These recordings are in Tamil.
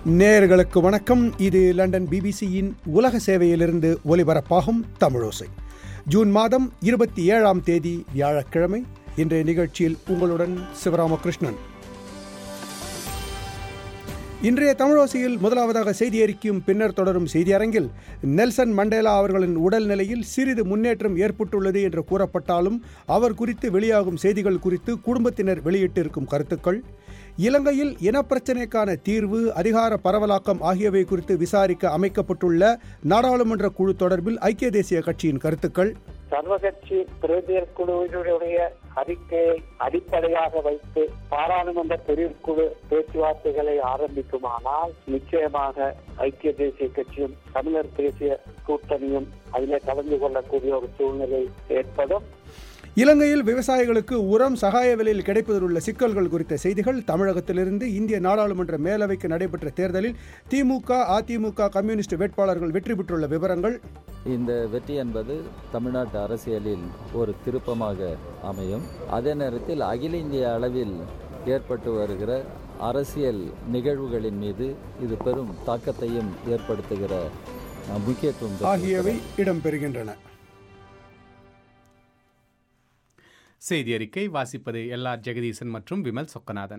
நேயர்களுக்கு வணக்கம் இது லண்டன் பிபிசியின் உலக சேவையிலிருந்து ஒலிபரப்பாகும் தமிழோசை ஜூன் மாதம் இருபத்தி ஏழாம் தேதி வியாழக்கிழமை இன்றைய நிகழ்ச்சியில் உங்களுடன் சிவராமகிருஷ்ணன் இன்றைய தமிழோசையில் முதலாவதாக செய்தி அறிக்கையும் பின்னர் தொடரும் செய்தி அரங்கில் நெல்சன் மண்டேலா அவர்களின் உடல்நிலையில் சிறிது முன்னேற்றம் ஏற்பட்டுள்ளது என்று கூறப்பட்டாலும் அவர் குறித்து வெளியாகும் செய்திகள் குறித்து குடும்பத்தினர் வெளியிட்டிருக்கும் கருத்துக்கள் இலங்கையில் இனப்பிரச்சினைக்கான தீர்வு அதிகார பரவலாக்கம் ஆகியவை குறித்து விசாரிக்க அமைக்கப்பட்டுள்ள நாடாளுமன்ற குழு தொடர்பில் ஐக்கிய தேசிய கட்சியின் கருத்துக்கள் சர்வகட்சி பிரதிநிதிகள் குழுவினுடைய அறிக்கையை அடிப்படையாக வைத்து பாராளுமன்ற தெரிவுக்குழு பேச்சுவார்த்தைகளை ஆரம்பிக்குமானால் நிச்சயமாக ஐக்கிய தேசிய கட்சியும் தமிழர் தேசிய கூட்டணியும் அதிலே கலந்து கொள்ளக்கூடிய ஒரு சூழ்நிலை ஏற்படும் இலங்கையில் விவசாயிகளுக்கு உரம் சகாய விலையில் கிடைப்பதில் உள்ள சிக்கல்கள் குறித்த செய்திகள் தமிழகத்திலிருந்து இந்திய நாடாளுமன்ற மேலவைக்கு நடைபெற்ற தேர்தலில் திமுக அதிமுக கம்யூனிஸ்ட் வேட்பாளர்கள் வெற்றி பெற்றுள்ள விவரங்கள் இந்த வெற்றி என்பது தமிழ்நாட்டு அரசியலில் ஒரு திருப்பமாக அமையும் அதே நேரத்தில் அகில இந்திய அளவில் ஏற்பட்டு வருகிற அரசியல் நிகழ்வுகளின் மீது இது பெரும் தாக்கத்தையும் ஏற்படுத்துகிற அஹ், முக்கியத்துவம் பெற்றிருக்கிறது. ஆகியவை இடம்பெறுகின்றன செய்தி அறிக்கை வாசிப்பது எல்ஆர் ஜெகதீசன் மற்றும் விமல் சொக்கநாதன்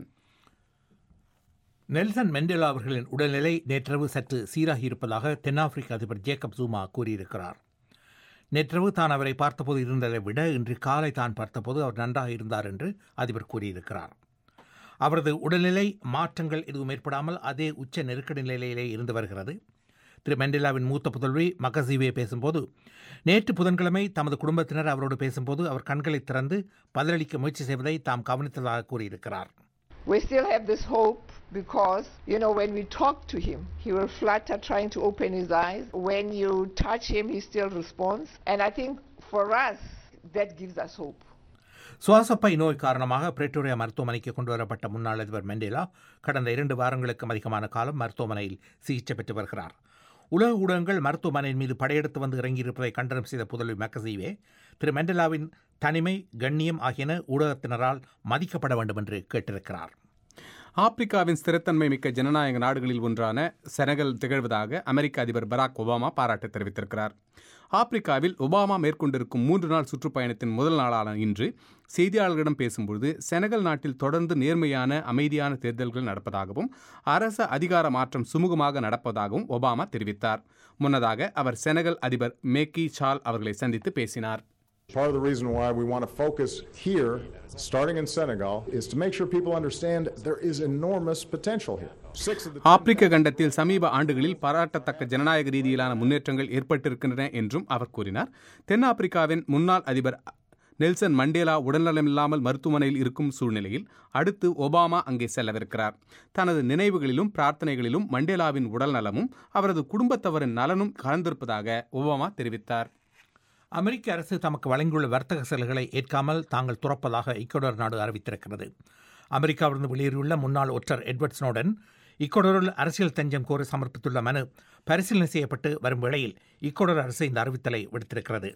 நெல்சன் மெண்டேலா அவர்களின் உடல்நிலை நேற்றிரவு சற்று சீராகி இருப்பதாக தென்னாப்பிரிக்க அதிபர் ஜேக்கப் ஜூமா கூறியிருக்கிறார் நேற்றிரவு தான் அவரை பார்த்தபோது இருந்ததை விட இன்று காலை தான் பார்த்தபோது அவர் நன்றாக இருந்தார் என்று அதிபர் கூறியிருக்கிறார் அவரது உடல்நிலை மாற்றங்கள் எதுவும் ஏற்படாமல் அதே உச்ச நெருக்கடி நிலையிலே இருந்து வருகிறது திரு மெண்டேலாவின் மூத்த புதல்வி மகசீவே பேசும்போது நேற்று புதன்கிழமை தமது குடும்பத்தினர் அவரோடு பேசும்போது அவர் கண்களை திறந்து பதிலளிக்க முயற்சி செய்வதை தாம் கவனித்ததாக கூறியிருக்கிறார் We still have this hope because, you know, when we talk to him, he will flutter trying to open his eyes. When you touch him, he still responds. And I think for us, that gives us hope. சுவாசப்பை நோய் காரணமாக பிரிட்டோரியா மருத்துவமனைக்கு கொண்டு வரப்பட்ட முன்னாள் அதிபர் மெண்டேலா கடந்த இரண்டு வாரங்களுக்கும் அதிகமான காலம் மருத்துவமனையில் சிகிச்சை பெற்று வருகிறார் உலக ஊடகங்கள் மருத்துவமனையின் மீது படையெடுத்து வந்து இறங்கியிருப்பதை கண்டனம் செய்த புதல்வி மெக்கசீவே திரு மெண்டேலாவின் தனிமை கண்ணியம் ஆகியன ஊடகத்தினரால் மதிக்கப்பட வேண்டும் என்று கேட்டிருக்கிறார் ஆப்பிரிக்காவின் ஸ்திரத்தன்மை மிக்க ஜனநாயக நாடுகளில் ஒன்றான செனகல் திகழ்வதாக அமெரிக்க அதிபர் பராக் ஒபாமா பாராட்டு தெரிவித்திருக்கிறார் ஆப்பிரிக்காவில் ஒபாமா மேற்கொண்டிருக்கும் மூன்று நாள் சுற்றுப்பயணத்தின் முதல் நாளான இன்று செய்தியாளர்களிடம் பேசும்பொழுது செனகல் நாட்டில் தொடர்ந்து நேர்மையான அமைதியான தேர்தல்கள் நடப்பதாகவும் அரச அதிகார மாற்றம் சுமூகமாக நடப்பதாகவும் ஒபாமா தெரிவித்தார் முன்னதாக அவர் செனகல் அதிபர் மேக்கி சால் அவர்களை சந்தித்து பேசினார் Part of the reason why we want to focus here, starting in Senegal, is to make sure people understand there is enormous potential here. Six of the ஆப்பிரிக்க கண்டத்தில் சமீப ஆண்டுகளில் பாராட்டத்தக்க ஜனநாயக ரீதியிலான முன்னேற்றங்கள் ஏற்பட்டிருக்கின்றன என்றும் அவர் கூறினார் தென்னாப்பிரிக்காவின் முன்னாள் அதிபர் நெல்சன் மண்டேலா உடல்நலமில்லாமல் மருத்துவமனையில் இருக்கும் சூழ்நிலையில் அடுத்து ஒபாமா அங்கே செல்லவிருக்கிறார் தனது நினைவுகளிலும் பிரார்த்தனைகளிலும் மண்டேலாவின் உடல்நலமும் அவரது குடும்பத்தவரின் நலனும் கலந்திருப்பதாக ஒபாமா தெரிவித்தார் அமெரிக்க அரசு தமக்கு வழங்கியுள்ள வர்த்தக சலுகைகளை ஏற்காமல் தாங்கள் துறப்பதாக ஈக்குவடோர் நாடு அறிவித்திருக்கிறது அமெரிக்காவிலிருந்து வெளியேறியுள்ள முன்னாள் ஒற்றர் எட்வர்ட் ஸ்னோடன் ஈக்குவடோரில் அரசியல் தஞ்சம் கோரி சமர்ப்பித்துள்ள மனு பரிசீலனை செய்யப்பட்டு வரும் வேளையில் ஈக்குவடோர் அரசு இந்த அறிவித்தலை விடுத்திருக்கிறது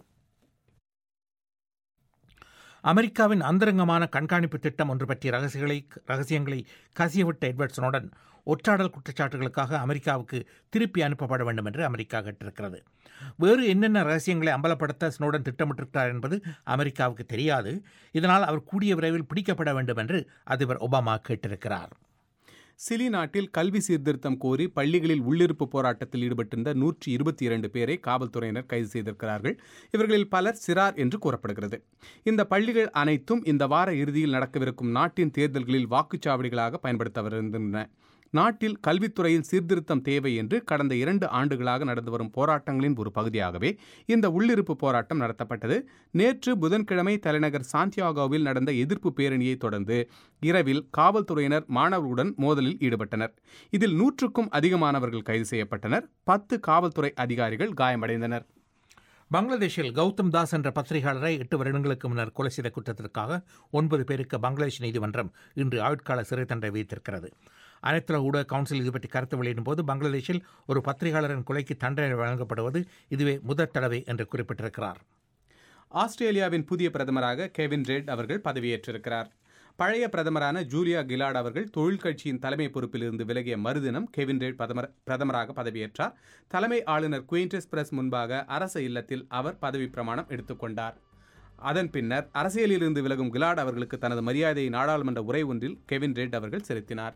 அமெரிக்காவின் அந்தரங்கமான கண்காணிப்பு திட்டம் ஒன்று பற்றிய ரகசியங்களை ரகசியங்களை கசியவிட்ட எட்வர்ட் ஸ்னோடன் ஒற்றாடல் குற்றச்சாட்டுகளுக்காக அமெரிக்காவுக்கு திருப்பி அனுப்பப்பட வேண்டும் என்று அமெரிக்கா கேட்டிருக்கிறது வேறு என்னென்ன ரகசியங்களை அம்பலப்படுத்த ஸ்னோடன் திட்டமிட்டிருக்கிறார் என்பது அமெரிக்காவுக்கு தெரியாது இதனால் அவர் கூடிய விரைவில் பிடிக்கப்பட வேண்டும் என்று அதிபர் ஒபாமா கேட்டிருக்கிறார் சிலி நாட்டில் கல்வி சீர்திருத்தம் கோரி பள்ளிகளில் உள்ளிருப்பு போராட்டத்தில் ஈடுபட்டிருந்த நூற்றி இருபத்தி இரண்டு பேரை காவல்துறையினர் கைது செய்திருக்கிறார்கள் இவர்களில் பலர் சிறார் என்று கூறப்படுகிறது இந்த பள்ளிகள் அனைத்தும் இந்த வார இறுதியில் நடக்கவிருக்கும் நாட்டின் தேர்தல்களில் வாக்குச்சாவடிகளாக பயன்படுத்தவிருக்கின்றன நாட்டில் கல்வித்துறையில் சீர்திருத்தம் தேவை என்று கடந்த இரண்டு ஆண்டுகளாக நடந்து வரும் போராட்டங்களின் ஒரு பகுதியாகவே இந்த உள்ளிருப்பு போராட்டம் நடத்தப்பட்டது நேற்று புதன்கிழமை தலைநகர் சாந்தியாகோவில் நடந்த எதிர்ப்பு பேரணியை தொடர்ந்து இரவில் காவல்துறையினர் மாணவர்களுடன் மோதலில் ஈடுபட்டனர் இதில் நூற்றுக்கும் அதிகமானவர்கள் கைது செய்யப்பட்டனர் பத்து காவல்துறை அதிகாரிகள் காயமடைந்தனர் பங்களாதேஷில் கௌதம் தாஸ் என்ற பத்திரிகையாளரை எட்டு வருடங்களுக்கு முன்னர் கொலை செய்த குற்றத்திற்காக ஒன்பது பேருக்கு பங்களாதேஷ் நீதிமன்றம் இன்று ஆயுட்கால சிறை தண்டனை விதித்திருக்கிறது அனைத்துலக ஊடக கவுன்சில் இது பற்றி கருத்து வெளியிடும் போது பங்களாதேஷில் ஒரு பத்திரிகையாளரின் கொலைக்கு தண்டனை வழங்கப்படுவது இதுவே முதற் தடவை என்று குறிப்பிட்டிருக்கிறார் ஆஸ்திரேலியாவின் புதிய பிரதமராக கெவின் ரெட் அவர்கள் பதவியேற்றிருக்கிறார் பழைய பிரதமரான ஜூலியா கிலாட் அவர்கள் தொழில் கட்சியின் தலைமை பொறுப்பிலிருந்து விலகிய மறுதினம் கெவின் ரேட் பிரதமர் பிரதமராக பதவியேற்றார் தலைமை ஆளுநர் குயின்டஸ் பிரஸ் முன்பாக அரச இல்லத்தில் அவர் பதவி பிரமாணம் எடுத்துக்கொண்டார் அதன் பின்னர் அரசியலிலிருந்து விலகும் கிலாட் அவர்களுக்கு தனது மரியாதையை நாடாளுமன்ற உரை ஒன்றில் கெவின் ரேட் அவர்கள் செலுத்தினார்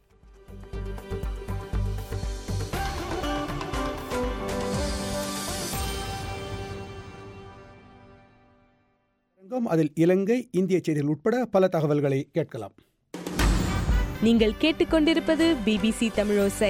அதில் இலங்கை இந்திய செய்திகள் உட்பட பல தகவல்களை கேட்கலாம் நீங்கள் கேட்டுக்கொண்டிருப்பது பிபிசி தமிழோசை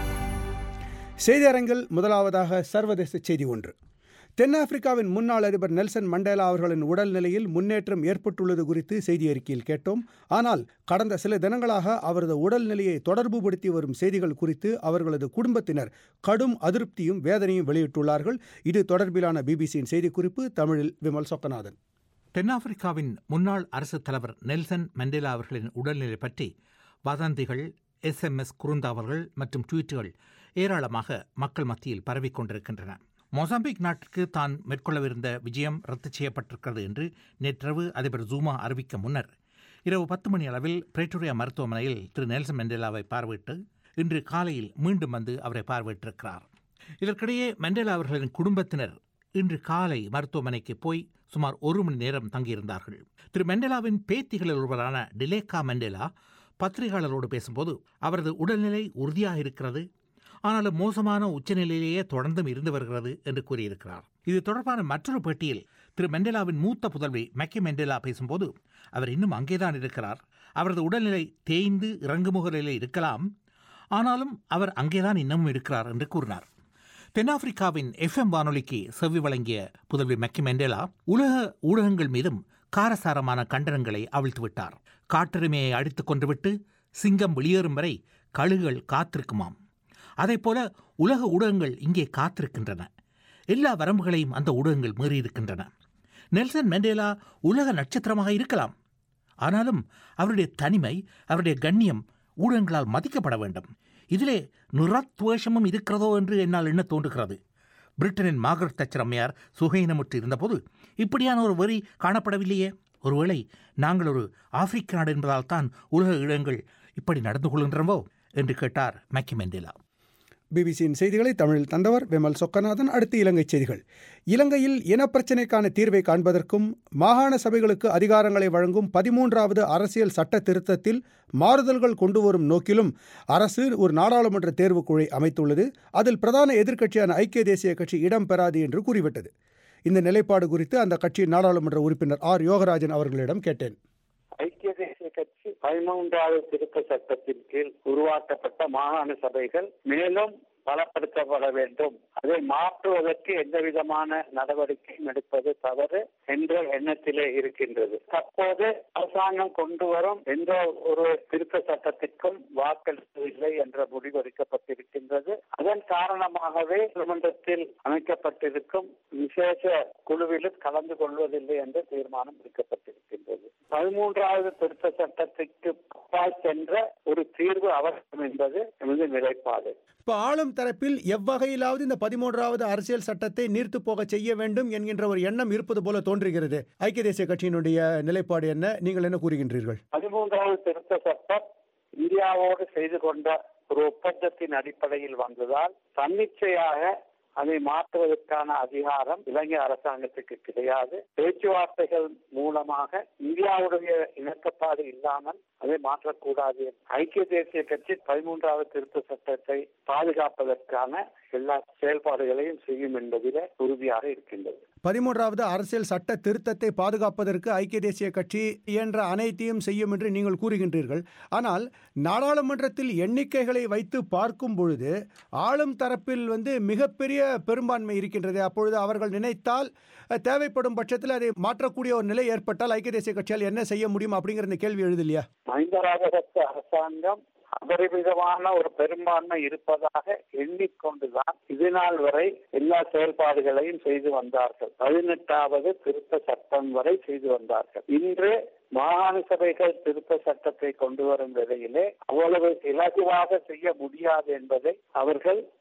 செய்தியரங்கில் முதலாவதாக சர்வதேச செய்தி ஒன்று தென்னாப்பிரிக்காவின் முன்னாள் அதிபர் நெல்சன் மண்டேலா அவர்களின் உடல்நிலையில் முன்னேற்றம் ஏற்பட்டுள்ளது குறித்து செய்தி அறிக்கையில் கேட்டோம் ஆனால் கடந்த சில தினங்களாக அவரது உடல்நிலையை தொடர்புபடுத்தி வரும் செய்திகள் குறித்து அவர்களது குடும்பத்தினர் கடும் அதிருப்தியும் வேதனையும் வெளியிட்டுள்ளார்கள் இது தொடர்பிலான பிபிசியின் செய்திக்குறிப்பு தமிழில் விமல் சொக்கநாதன் தென்னாப்பிரிக்காவின் முன்னாள் அரசுத் தலைவர் நெல்சன் மண்டேலா அவர்களின் உடல்நிலை பற்றி வதந்திகள் எஸ்எம்எஸ் குறுந்தாவல்கள் மற்றும் ட்வீட்டுகள் ஏராளமாக மக்கள் மத்தியில் பரவிக் கொண்டிருக்கின்றன மொசாம்பிக் நாட்டிற்கு தான் மேற்கொள்ளவிருந்த விஜயம் ரத்து செய்யப்பட்டிருக்கிறது என்று நேற்றிரவு அதிபர் ஜூமா அறிவிக்க முன்னர் இரவு பத்து மணி அளவில் பிரெட்டோரியா மருத்துவமனையில் திரு நெல்சன் மண்டேலாவை பார்வையிட்டு இன்று காலையில் மீண்டும் வந்து அவரை பார்வையிட்டிருக்கிறார் இதற்கிடையே மண்டேலா அவர்களின் குடும்பத்தினர் இன்று காலை மருத்துவமனைக்கு போய் சுமார் ஒரு மணி நேரம் தங்கியிருந்தார்கள் திரு மெண்டேலாவின் பேத்திகளில் ஒருவரான டிலேக்கா மெண்டேலா பத்திரிகையாளரோடு பேசும்போது அவரது உடல்நிலை உறுதியாக இருக்கிறது ஆனாலும் மோசமான உச்சநிலையிலேயே தொடர்ந்தும் இருந்து வருகிறது என்று கூறியிருக்கிறார் இது தொடர்பான மற்றொரு பேட்டியில் திரு மெண்டேலாவின் மூத்த புதல்வி மெக்கி மெண்டேலா பேசும்போது அவர் இன்னும் அங்கேதான் இருக்கிறார் அவரது உடல்நிலை தேய்ந்து இறங்குமுக நிலையில் இருக்கலாம் ஆனாலும் அவர் அங்கேதான் இன்னமும் இருக்கிறார் என்று கூறினார் தென்னாப்பிரிக்காவின் எஃப்எம் வானொலிக்கு செவ்வி வழங்கிய புதல்வி மெக்கி மெண்டேலா உலக ஊடகங்கள் மீதும் காரசாரமான கண்டனங்களை அவிழ்த்து விட்டார் காட்டெருமையை அடித்துக் கொண்டுவிட்டு சிங்கம் வெளியேறும் வரை கழுகுகள் காத்திருக்குமாம் போல உலக ஊடகங்கள் இங்கே காத்திருக்கின்றன எல்லா வரம்புகளையும் அந்த ஊடகங்கள் மீறியிருக்கின்றன நெல்சன் மெண்டேலா உலக நட்சத்திரமாக இருக்கலாம் ஆனாலும் அவருடைய தனிமை அவருடைய கண்ணியம் ஊடகங்களால் மதிக்கப்பட வேண்டும் இதிலே நிறத்வேஷமும் இருக்கிறதோ என்று என்னால் எண்ண தோன்றுகிறது பிரிட்டனின் மார்கரெட் தச்சர் அம்மையார் சுகையினமுற்று இருந்தபோது இப்படியான ஒரு வரி காணப்படவில்லையே ஒருவேளை நாங்கள் ஒரு ஆப்பிரிக்க நாடு என்பதால் தான் உலக இடங்கள் இப்படி நடந்து கொள்கின்றனவோ என்று கேட்டார் மேக்கி மெண்டேலா பிபிசியின் செய்திகளை தமிழில் தந்தவர் விமல் சொக்கநாதன் அடுத்து இலங்கை செய்திகள் இலங்கையில் இனப்பிரச்சினைக்கான தீர்வை காண்பதற்கும் மாகாண சபைகளுக்கு அதிகாரங்களை வழங்கும் பதிமூன்றாவது அரசியல் சட்ட திருத்தத்தில் மாறுதல்கள் கொண்டு வரும் நோக்கிலும் அரசு ஒரு நாடாளுமன்ற தேர்வுக்குழை அமைத்துள்ளது அதில் பிரதான எதிர்க்கட்சியான ஐக்கிய தேசிய கட்சி இடம்பெறாது என்று கூறிவிட்டது இந்த நிலைப்பாடு குறித்து அந்த கட்சியின் நாடாளுமன்ற உறுப்பினர் ஆர் யோகராஜன் அவர்களிடம் கேட்டேன் ஐக்கிய தேசிய கட்சி பதிமூன்றாவது திருத்த சட்டத்தின் கீழ் உருவாக்கப்பட்ட மாகாண சபைகள் மேலும் பலப்படுத்தப்பட வேண்டும் அதை மாற்றுவதற்கு எந்த விதமான நடவடிக்கையும் எடுப்பது தவறு என்ற எண்ணத்திலே இருக்கின்றது தற்போது அரசாங்கம் கொண்டு வரும் எந்த ஒரு திருத்த சட்டத்திற்கும் வாக்களிப்பதில்லை என்ற முடிவு எடுக்கப்பட்டிருக்கின்றது அதன் காரணமாகவே நீதிமன்றத்தில் அமைக்கப்பட்டிருக்கும் விசேஷ குழுவிலும் கலந்து கொள்வதில்லை என்ற தீர்மானம் எடுக்கப்பட்டிருக்கின்றது பதிமூன்றாவது திருத்த சட்டத்திற்கு அப்பால் சென்ற ஒரு தீர்வு அவசியம் என்பது எமது நிலைப்பாடு இப்போ ஆளும் தரப்பில் எவ்வகையிலாவது இந்த பதிமூன்றாவது அரசியல் சட்டத்தை நீர்த்து போக செய்ய வேண்டும் என்கின்ற ஒரு எண்ணம் இருப்பது போல தோன்றுகிறது ஐக்கிய தேசிய கட்சியினுடைய நிலைப்பாடு என்ன நீங்கள் என்ன கூறுகின்றீர்கள் பதிமூன்றாவது திருத்த சட்டம் இந்தியாவோடு செய்து கொண்ட ஒரு ஒப்பந்தத்தின் அடிப்படையில் வந்ததால் தன்னிச்சையாக அதை மாற்றுவதற்கான அதிகாரம் இலங்கை அரசாங்கத்துக்கு கிடையாது பேச்சுவார்த்தைகள் மூலமாக இந்தியாவுடைய இணக்கப்பாடு இல்லாமல் அதை மாற்றக்கூடாது ஐக்கிய தேசிய கட்சி பதிமூன்றாவது திருத்த சட்டத்தை பாதுகாப்பதற்கான எல்லா செயல்பாடுகளையும் செய்யும் என்பதில் உறுதியாக இருக்கின்றது பதிமூன்றாவது அரசியல் சட்ட திருத்தத்தை பாதுகாப்பதற்கு ஐக்கிய தேசிய கட்சி இயன்ற அனைத்தையும் செய்யும் என்று நீங்கள் கூறுகின்றீர்கள் ஆனால் நாடாளுமன்றத்தில் எண்ணிக்கைகளை வைத்து பார்க்கும் பொழுது ஆளும் தரப்பில் வந்து மிகப்பெரிய பெரும்பான்மை இருக்கின்றது அப்பொழுது அவர்கள் நினைத்தால் தேவைப்படும் பட்சத்தில் அதை மாற்றக்கூடிய ஒரு நிலை ஏற்பட்டால் ஐக்கிய தேசிய கட்சியால் என்ன செய்ய முடியும் அப்படிங்கிற இந்த கேள்வி எழுதலையா மஹிந்த ராஜபக்ச அரசாங்கம் அபரிமிதமான ஒரு பெரும்பான்மை இருப்பதாக எண்ணிக்கொண்டுதான் இது நாள் வரை எல்லா செயல்பாடுகளையும் செய்து வந்தார்கள் பதினெட்டாவது திருத்த சட்டம் வரை செய்து வந்தார்கள் இன்று மாகாண சபைகள் திருத்த சட்டத்தை கொண்டு வரும் வேளையிலே அவ்வளவு இலகுவாக செய்ய முடியாது என்பதை அவர்கள்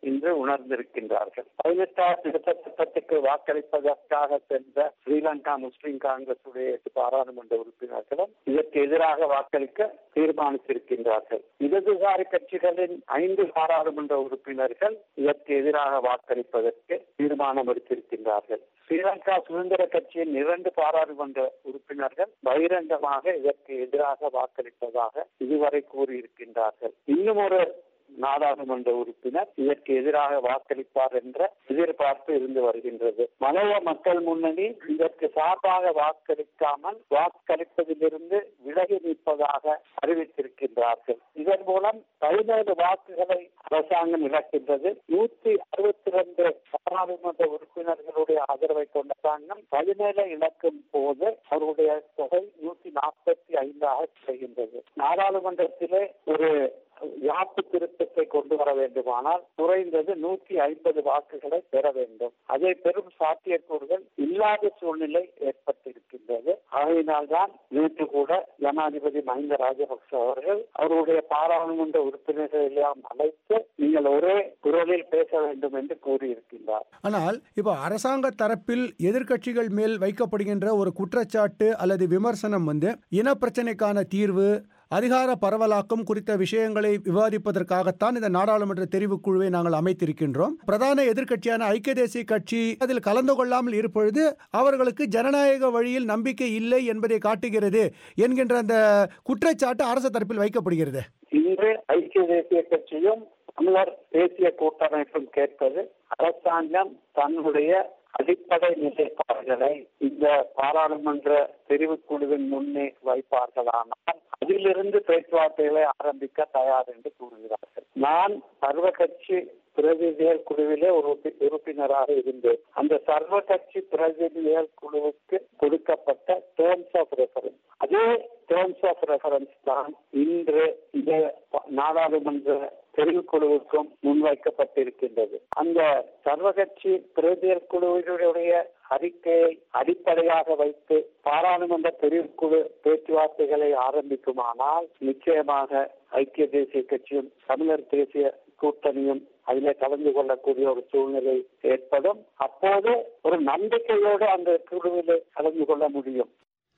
இன்று உணர்ந்திருக்கின்றார்கள் பதினெட்டாம் திருத்த சட்டத்துக்கு வாக்களிப்பதற்காக சென்ற ஸ்ரீலங்கா முஸ்லிம் காங்கிரஸ் உடைய பாராளுமன்ற உறுப்பினர்களும் இதற்கு எதிராக வாக்களிக்க தீர்மானித்திருக்கின்றார்கள் இடதுசாரி கட்சிகளின் ஐந்து பாராளுமன்ற உறுப்பினர்கள் இதற்கு எதிராக வாக்களிப்பதற்கு தீர்மானம் எடுத்திருக்கின்றார்கள் ஸ்ரீலங்கா சுதந்திர கட்சியின் இரண்டு பாராளுமன்ற உறுப்பினர்கள் பகிரங்கமாக இதற்கு எதிராக வாக்களிப்பதாக இதுவரை கூறியிருக்கின்றார்கள் இன்னும் ஒரு நாடாளுமன்ற உறுப்பினர் இதற்கு எதிராக வாக்களிப்பார் என்ற எதிர்பார்ப்பு இருந்து வருகின்றது மலைய மக்கள் முன்னணி இதற்கு சார்பாக வாக்களிக்காமல் வாக்களிப்பதிலிருந்து விலகி நிற்பதாக அறிவித்திருக்கின்றார்கள் இதன் மூலம் பதினேழு வாக்குகளை அரசாங்கம் இழக்கின்றது நூற்றி அறுபத்தி ரெண்டு பாராளுமன்ற உறுப்பினர்களுடைய ஆதரவை கொண்ட அரசாங்கம் பதினேழை இழக்கும் போது அவருடைய தொகை நூற்றி நாற்பத்தி ஐந்தாக செய்கின்றது நாடாளுமன்றத்திலே ஒரு யாப்பு திருத்தத்தை கொண்டு வர வேண்டுமானால் குறைந்தது நூற்றி ஐம்பது வாக்குகளை பெற வேண்டும் அதே பெரும் சாத்தியக்கூறுகள் இல்லாத சூழ்நிலை ஏற்பட்டிருக்கின்றது ஆகையினால்தான் நேற்று கூட ஜனாதிபதி மஹிந்த ராஜபக்ச அவர்கள் அவருடைய பாராளுமன்ற உறுப்பினர்கள் எல்லாம் அழைத்து நீங்கள் ஒரே குரலில் பேச வேண்டும் என்று கூறியிருக்கின்றார் ஆனால் இப்போ அரசாங்க தரப்பில் எதிர்க்கட்சிகள் மேல் வைக்கப்படுகின்ற ஒரு குற்றச்சாட்டு அல்லது விமர்சனம் வந்து இனப்பிரச்சனைக்கான தீர்வு அதிகார பரவலாக்கம் குறித்த விஷயங்களை விவாதிப்பதற்காகத்தான் இந்த நாடாளுமன்ற தெரிவுக்குழுவை நாங்கள் அமைத்திருக்கின்றோம் பிரதான எதிர்க்கட்சியான ஐக்கிய தேசிய கட்சி அதில் கலந்து கொள்ளாமல் இருப்பொழுது அவர்களுக்கு ஜனநாயக வழியில் நம்பிக்கை இல்லை என்பதை காட்டுகிறது என்கின்ற அந்த குற்றச்சாட்டு அரசு தரப்பில் வைக்கப்படுகிறது இன்று ஐக்கிய தேசிய கட்சியும் தமிழர் தேசிய கூட்டமைப்பும் கேட்பது அரசாங்கம் தன்னுடைய அடிப்படை நிலைப்பாடுகளை இந்த பாராளுமன்ற தெரிவுக்குழுவின் முன்னே வைப்பார்களானால் அதிலிருந்து பேச்சுவார்த்தைகளை ஆரம்பிக்க தயார் என்று கூறுகிறார்கள் நான் சர்வ கட்சி பிரதிநிதிகள் குழுவிலே ஒரு உறுப்பினராக இருந்தேன் அந்த சர்வ கட்சி பிரதிநிதிகள் குழுவுக்கு கொடுக்கப்பட்ட டேர்ம்ஸ் ஆஃப் ரெஃபரன்ஸ் அதே டேர்ம்ஸ் ஆஃப் ரெஃபரன்ஸ் தான் இன்று இந்த நாடாளுமன்ற தெரிவுக்குழுவுக்கும் முன்வைக்கப்பட்டிருக்கின்றது அந்த சர்வகட்சி பிரதிநிதிகள் குழுவினுடைய அறிக்கையை அடிப்படையாக வைத்து பாராளுமன்ற தெரிவுக்குழு பேச்சுவார்த்தைகளை ஆரம்பிக்குமானால் நிச்சயமாக ஐக்கிய தேசிய கட்சியும் தமிழர் தேசிய கூட்டணியும் அதிலே கலந்து கொள்ளக்கூடிய ஒரு சூழ்நிலை ஏற்படும் அப்போது ஒரு நம்பிக்கையோடு அந்த குழுவிலே கலந்து கொள்ள முடியும்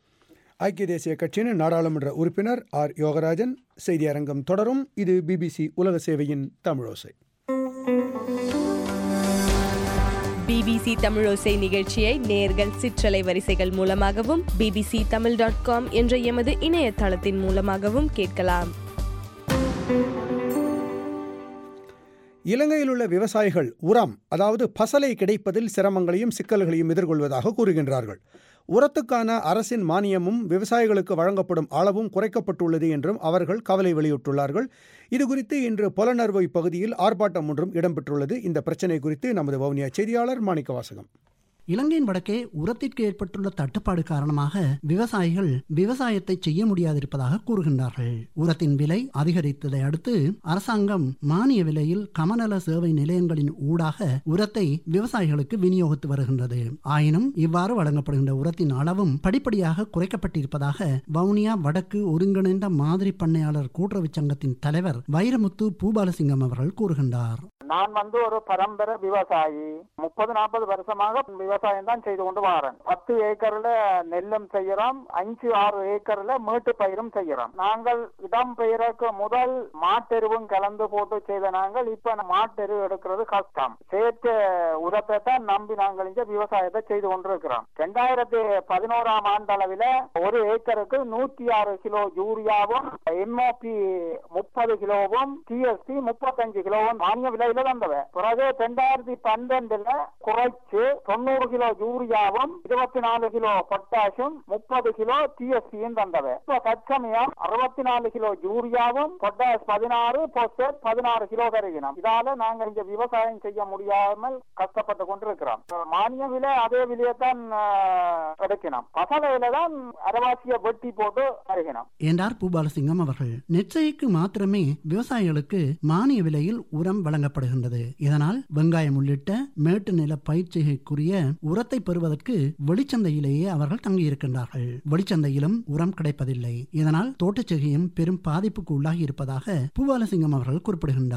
ஐக்கிய தேசிய கட்சியின் நாடாளுமன்ற உறுப்பினர் ஆர் யோகராஜன் செய்தி அரங்கம் தொடரும் இது பிபிசி உலக சேவையின் தமிழோசை பிபிசி தமிழோசை நிகழ்ச்சியை நேர்கள் சிற்றலை வரிசைகள் மூலமாகவும் பிபிசி தமிழ் டாட் காம் என்ற எமது இணையதளத்தின் மூலமாகவும் கேட்கலாம் இலங்கையில் உள்ள விவசாயிகள் உரம் அதாவது பசலை கிடைப்பதில் சிரமங்களையும் சிக்கல்களையும் எதிர்கொள்வதாக கூறுகின்றார்கள் உரத்துக்கான அரசின் மானியமும் விவசாயிகளுக்கு வழங்கப்படும் அளவும் குறைக்கப்பட்டுள்ளது என்றும் அவர்கள் கவலை வெளியிட்டுள்ளார்கள் இதுகுறித்து இன்று புலனறுவை பகுதியில் ஆர்ப்பாட்டம் ஒன்றும் இடம்பெற்றுள்ளது இந்த பிரச்சினை குறித்து நமது வவுனியா செய்தியாளர் மாணிக்க வாசகம் இலங்கையின் வடக்கே உரத்திற்கு ஏற்பட்டுள்ள தட்டுப்பாடு காரணமாக விவசாயிகள் விவசாயத்தை செய்ய முடியாதிருப்பதாக கூறுகின்றார்கள் உரத்தின் விலை அதிகரித்ததை அடுத்து அரசாங்கம் மானிய விலையில் கமநல சேவை நிலையங்களின் ஊடாக உரத்தை விவசாயிகளுக்கு விநியோகித்து வருகின்றது ஆயினும் இவ்வாறு வழங்கப்படுகின்ற உரத்தின் அளவும் படிப்படியாக குறைக்கப்பட்டிருப்பதாக வவுனியா வடக்கு ஒருங்கிணைந்த மாதிரி பண்ணையாளர் கூட்டுறவு சங்கத்தின் தலைவர் வைரமுத்து பூபாலசிங்கம் அவர்கள் கூறுகின்றார் நான் வந்து ஒரு பரம்பரை விவசாயி முப்பது நாற்பது வருஷமாக விவசாயம் தான் செய்து கொண்டு வரேன் பத்து ஏக்கர்ல நெல்லும் செய்யறோம் அஞ்சு ஆறு ஏக்கர்ல மேட்டு பயிரும் செய்யறோம் நாங்கள் இடம் பெயருக்கு முதல் மாட்டெருவும் கலந்து போட்டு செய்த நாங்கள் இப்ப மாட்டெரு எடுக்கிறது கஷ்டம் சேர்த்து உரத்தை தான் நம்பி நாங்கள் இங்க விவசாயத்தை செய்து கொண்டிருக்கிறோம் ரெண்டாயிரத்தி பதினோராம் ஆண்டு அளவில் ஒரு ஏக்கருக்கு நூத்தி ஆறு கிலோ யூரியாவும் எம்ஓபி முப்பது கிலோவும் டிஎஸ்பி முப்பத்தஞ்சு கிலோவும் மானிய விலையில தந்தவ பிறகு ரெண்டாயிரத்தி பன்னெண்டுல குறைச்சு தொண்ணூறு கிலோ யூரியாவும் இருபத்தி நாலு கிலோ பொட்டாஷும் முப்பது கிலோ டிஎஸ்பியும் தந்தவ இப்ப தற்சமயம் அறுபத்தி நாலு கிலோ யூரியாவும் பொட்டாஷ் பதினாறு போஸ்டர் பதினாறு கிலோ தருகிறோம் இதால நாங்க இங்க விவசாயம் செய்ய முடியாமல் கஷ்டப்பட்டு கொண்டிருக்கிறோம் மானிய விலை அதே விலையத்தான் கிடைக்கணும் பசலையில தான் அரவாசிய வெட்டி போட்டு தருகிறோம் என்றார் பூபாலசிங்கம் அவர்கள் நெற்செய்க்கு மாத்திரமே விவசாயிகளுக்கு மானிய விலையில் உரம் வழங்கப்படுகின்றது இதனால் வெங்காயம் உள்ளிட்ட மேட்டு நில பயிற்சிகைக்குரிய உரத்தை பெறுவதற்கு வெளிச்சந்தையிலேயே அவர்கள் தங்கியிருக்கின்றார்கள் வெளிச்சந்தையிலும் உரம் கிடைப்பதில்லை இதனால் தோட்டச்செகையும் பெரும் பாதிப்புக்கு உள்ளாகி இருப்பதாக பூபாலசிங்கம் அவர்கள் குறிப்பிடுகின்றார்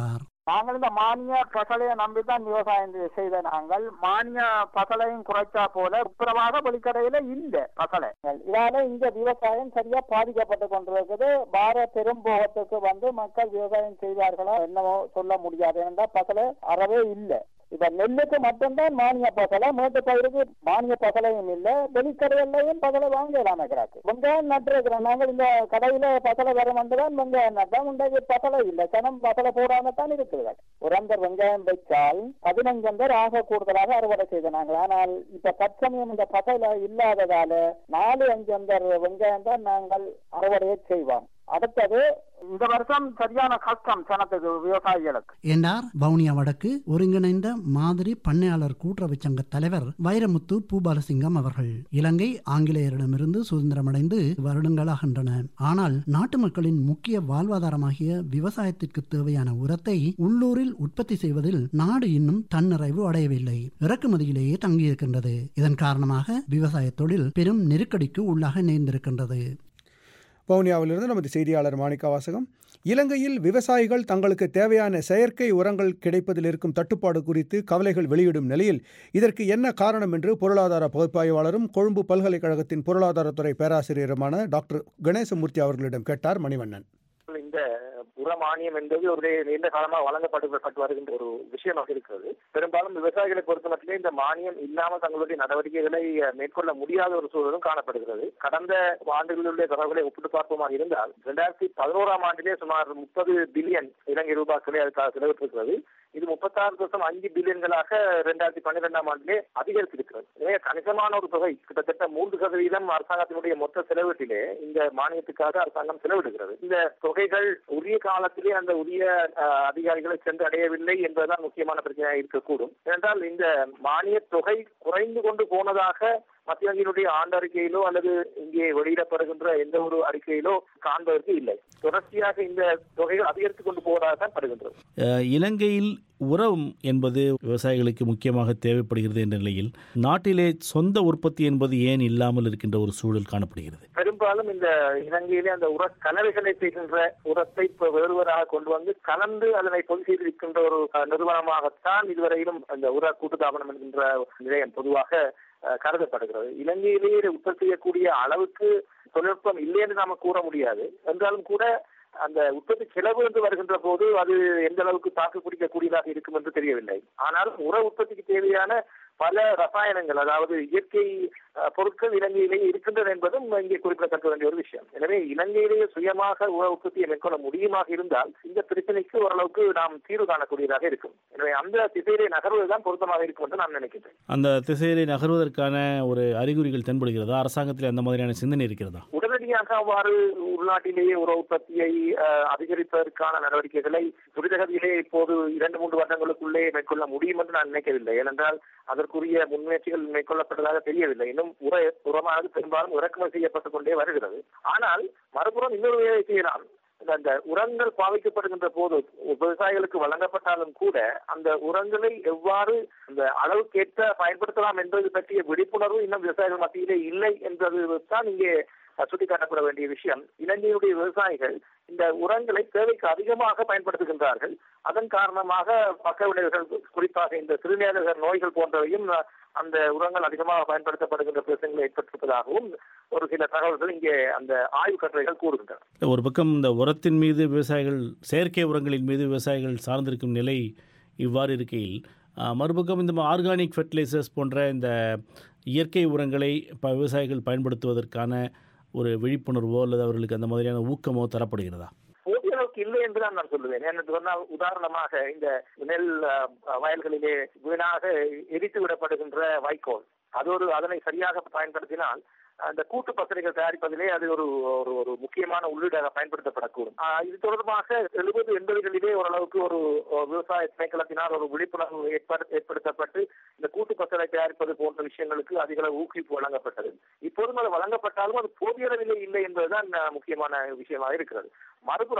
நாங்கள் இந்த மானிய பசலையை நம்பிதான் விவசாயம் செய்த நாங்கள் மானிய பசலையும் குறைச்சா போல துப்புரவாக வெளிக்கடையில இல்ல பசலை இதால இந்த விவசாயம் சரியா பாதிக்கப்பட்டு கொண்டிருக்குது பார பெரும்போகத்துக்கு வந்து மக்கள் விவசாயம் செய்தார்களோ என்னவோ சொல்ல முடியாது ஏனென்றா பசலை அறவே இல்லை இப்ப நெல்லுக்கு மட்டும்தான் மானிய பசலை மேட்டு பயிருக்கு மானிய பசலையும் இல்ல வெளிக்கடையிலையும் பசலை வாங்கலாம் கிடக்கு வெங்காயம் நட்டுருக்கிறோம் நாங்கள் இந்த கடையில பசலை வர வந்துதான் வெங்காயம் நட்டோம் இன்றைக்கு பசலை இல்ல சனம் பசலை போடாம தான் இருக்குது ஒரு அந்த வெங்காயம் வைச்சால் பதினஞ்சு அந்தர் ஆக கூடுதலாக அறுவடை செய்த நாங்கள் ஆனால் இப்ப தற்சமயம் இந்த பசலை இல்லாததால நாலு அஞ்சு அந்தர் வெங்காயம் தான் நாங்கள் அறுவடையை செய்வோம் அடுத்தது இந்த வருஷம் சரியான கஷ்டம் சனத்துக்கு விவசாயிகளுக்கு என்றார் வவுனியா வடக்கு ஒருங்கிணைந்த மாதிரி பண்ணையாளர் கூட்டுறவு சங்க தலைவர் வைரமுத்து பூபாலசிங்கம் அவர்கள் இலங்கை ஆங்கிலேயரிடமிருந்து சுதந்திரமடைந்து வருடங்களாகின்றன ஆனால் நாட்டு மக்களின் முக்கிய வாழ்வாதாரமாகிய விவசாயத்திற்கு தேவையான உரத்தை உள்ளூரில் உற்பத்தி செய்வதில் நாடு இன்னும் தன்னிறைவு அடையவில்லை இறக்குமதியிலேயே தங்கியிருக்கின்றது இதன் காரணமாக விவசாய தொழில் பெரும் நெருக்கடிக்கு உள்ளாக நேர்ந்திருக்கின்றது வவுனியாவிலிருந்து நமது செய்தியாளர் மாணிக்க வாசகம் இலங்கையில் விவசாயிகள் தங்களுக்கு தேவையான செயற்கை உரங்கள் கிடைப்பதில் இருக்கும் தட்டுப்பாடு குறித்து கவலைகள் வெளியிடும் நிலையில் இதற்கு என்ன காரணம் என்று பொருளாதார பகுப்பாய்வாளரும் கொழும்பு பல்கலைக்கழகத்தின் பொருளாதாரத்துறை பேராசிரியருமான டாக்டர் கணேசமூர்த்தி அவர்களிடம் கேட்டார் மணிவண்ணன் இந்த உர மானியம் என்பது ஒரு நீண்ட காலமாக வழங்கப்பட்டு வருகின்ற ஒரு விஷயமாக இருக்கிறது பெரும்பாலும் விவசாயிகளை பொறுத்த மட்டுமே இந்த மானியம் இல்லாமல் தங்களுடைய நடவடிக்கைகளை மேற்கொள்ள முடியாத ஒரு சூழலும் காணப்படுகிறது கடந்த ஆண்டுகளுடைய தகவல்களை ஒப்பிட்டு பார்ப்போமா இருந்தால் இரண்டாயிரத்தி பதினோராம் ஆண்டிலே சுமார் முப்பது பில்லியன் இலங்கை ரூபாய்களை அதுக்காக செலவிட்டிருக்கிறது இது முப்பத்தாறு தசம் அஞ்சு பில்லியன்களாக இரண்டாயிரத்தி பன்னிரெண்டாம் ஆண்டிலே அதிகரித்திருக்கிறது எனவே கணிசமான ஒரு தொகை கிட்டத்தட்ட மூன்று சதவீதம் அரசாங்கத்தினுடைய மொத்த செலவீட்டிலே இந்த மானியத்துக்காக அரசாங்கம் செலவிடுகிறது இந்த தொகைகள் உரிய காலத்திலே அந்த உரிய அதிகாரிகளை சென்று அடையவில்லை என்பதுதான் முக்கியமான பிரச்சனையாக இருக்கக்கூடும் ஏனென்றால் இந்த மானிய தொகை குறைந்து கொண்டு போனதாக மத்திய வங்கியினுடைய ஆண்டு அறிக்கையிலோ அல்லது இங்கே வெளியிடப்படுகின்ற எந்த ஒரு அறிக்கையிலோ காண்பதற்கு இல்லை தொடர்ச்சியாக இந்த தொகைகள் அதிகரித்துக் கொண்டு போவதாக தான் படுகின்றது இலங்கையில் உரம் என்பது விவசாயிகளுக்கு முக்கியமாக தேவைப்படுகிறது என்ற நிலையில் நாட்டிலே சொந்த உற்பத்தி என்பது ஏன் இல்லாமல் இருக்கின்ற ஒரு சூழல் காணப்படுகிறது பெரும்பாலும் இந்த இலங்கையிலே அந்த உர கலவைகளை செய்கின்ற உரத்தை வேறுவராக கொண்டு வந்து கலந்து அதனை பொது செய்திருக்கின்ற ஒரு நிறுவனமாகத்தான் இதுவரையிலும் அந்த உர கூட்டுத்தாபனம் என்கின்ற நிலையம் பொதுவாக கருதப்படுகிறது இலங்கையிலேயே உற்பத்தி செய்யக்கூடிய அளவுக்கு தொழில்நுட்பம் இல்லை என்று நாம கூற முடியாது என்றாலும் கூட அந்த உற்பத்தி செலவு என்று வருகின்ற போது அது எந்த அளவுக்கு தாக்கு பிடிக்கக்கூடியதாக இருக்கும் என்று தெரியவில்லை ஆனால் உர உற்பத்திக்கு தேவையான பல ரசாயனங்கள் அதாவது இயற்கை பொருட்கள் இலங்கையிலேயே இருக்கின்றன என்பதும் இங்கே குறிப்பிடத்தக்க வேண்டிய ஒரு விஷயம் எனவே இலங்கையிலேயே சுயமாக உர உற்பத்தியை மேற்கொள்ள முடியுமாக இருந்தால் இந்த பிரச்சனைக்கு ஓரளவுக்கு நாம் தீர்வு காணக்கூடியதாக இருக்கும் எனவே அந்த திசையிலே நகர்வதுதான் பொருத்தமாக இருக்கும் என்று நான் நினைக்கின்றேன் அந்த திசையிலே நகர்வதற்கான ஒரு அறிகுறிகள் தென்படுகிறதா அரசாங்கத்தில் அந்த மாதிரியான சிந்தனை இருக்கிறதா உடனடியாக அவ்வாறு உள்நாட்டிலேயே உர உற்பத்தியை அதிகரிப்பதற்கான நடவடிக்கைகளை துரிதகதியிலே இப்போது இரண்டு மூன்று வருடங்களுக்குள்ளே மேற்கொள்ள முடியும் என்று நான் நினைக்கவில்லை ஏனென்றால் அதற்குரிய முன்முயற்சிகள் மேற்கொள்ளப்பட்டதாக தெரியவில்லை இன்னும் உர உரமானது பெரும்பாலும் இறக்குமதி செய்யப்பட்டுக் கொண்டே வருகிறது ஆனால் மறுபுறம் இன்னொரு வேலை செய்யலாம் அந்த உரங்கள் பாவிக்கப்படுகின்ற போது விவசாயிகளுக்கு வழங்கப்பட்டாலும் கூட அந்த உரங்களை எவ்வாறு அந்த அளவுக்கேற்ற பயன்படுத்தலாம் என்பது பற்றிய விழிப்புணர்வு இன்னும் விவசாயிகள் மத்தியிலே இல்லை என்பது தான் இங்கே சுட்டிக்காட்டப்பட வேண்டிய விஷயம் இலங்கையுடைய விவசாயிகள் இந்த உரங்களை தேவைக்கு அதிகமாக பயன்படுத்துகின்றார்கள் அதன் காரணமாக பக்க விளைவுகள் குறிப்பாக இந்த சிறுநீரக நோய்கள் போன்றவையும் அந்த உரங்கள் அதிகமாக பயன்படுத்தப்படுகின்ற பிரச்சனைகள் ஏற்பட்டிருப்பதாகவும் ஒரு சில தகவல்கள் இங்கே அந்த ஆய்வு கட்டுரைகள் கூறுகின்றன ஒரு பக்கம் இந்த உரத்தின் மீது விவசாயிகள் செயற்கை உரங்களின் மீது விவசாயிகள் சார்ந்திருக்கும் நிலை இவ்வாறு இருக்கையில் மறுபக்கம் இந்த ஆர்கானிக் ஃபெர்டிலைசர்ஸ் போன்ற இந்த இயற்கை உரங்களை விவசாயிகள் பயன்படுத்துவதற்கான ஒரு விழிப்புணர்வோ அல்லது அவர்களுக்கு அந்த மாதிரியான ஊக்கமோ தரப்படுகிறதா போதிய அளவுக்கு இல்லை என்றுதான் நான் சொல்லுவேன் என்று சொன்னால் உதாரணமாக இந்த நெல் வயல்களிலே வீணாக எரித்து விடப்படுகின்ற வைக்கோல் அது ஒரு அதனை சரியாக பயன்படுத்தினால் அந்த கூட்டு பத்திரிகள் தயாரிப்பதிலே அது ஒரு ஒரு ஒரு முக்கியமான உள்ளீடாக பயன்படுத்தப்படக்கூடும் இது தொடர்பாக எழுபது எண்பதுகளிலே ஓரளவுக்கு ஒரு விவசாய திணைக்களத்தினால் ஒரு விழிப்புணர்வு ஏற்படுத்தப்பட்டு இந்த கூட்டு பத்திரை தயாரிப்பது போன்ற விஷயங்களுக்கு அதிக அளவு ஊக்குவிப்பு வழங்கப்பட்டது இப்போதும் அது வழங்கப்பட்டாலும் அது போதிய அளவிலே இல்லை என்பதுதான் முக்கியமான விஷயமாக இருக்கிறது மறுபுறம்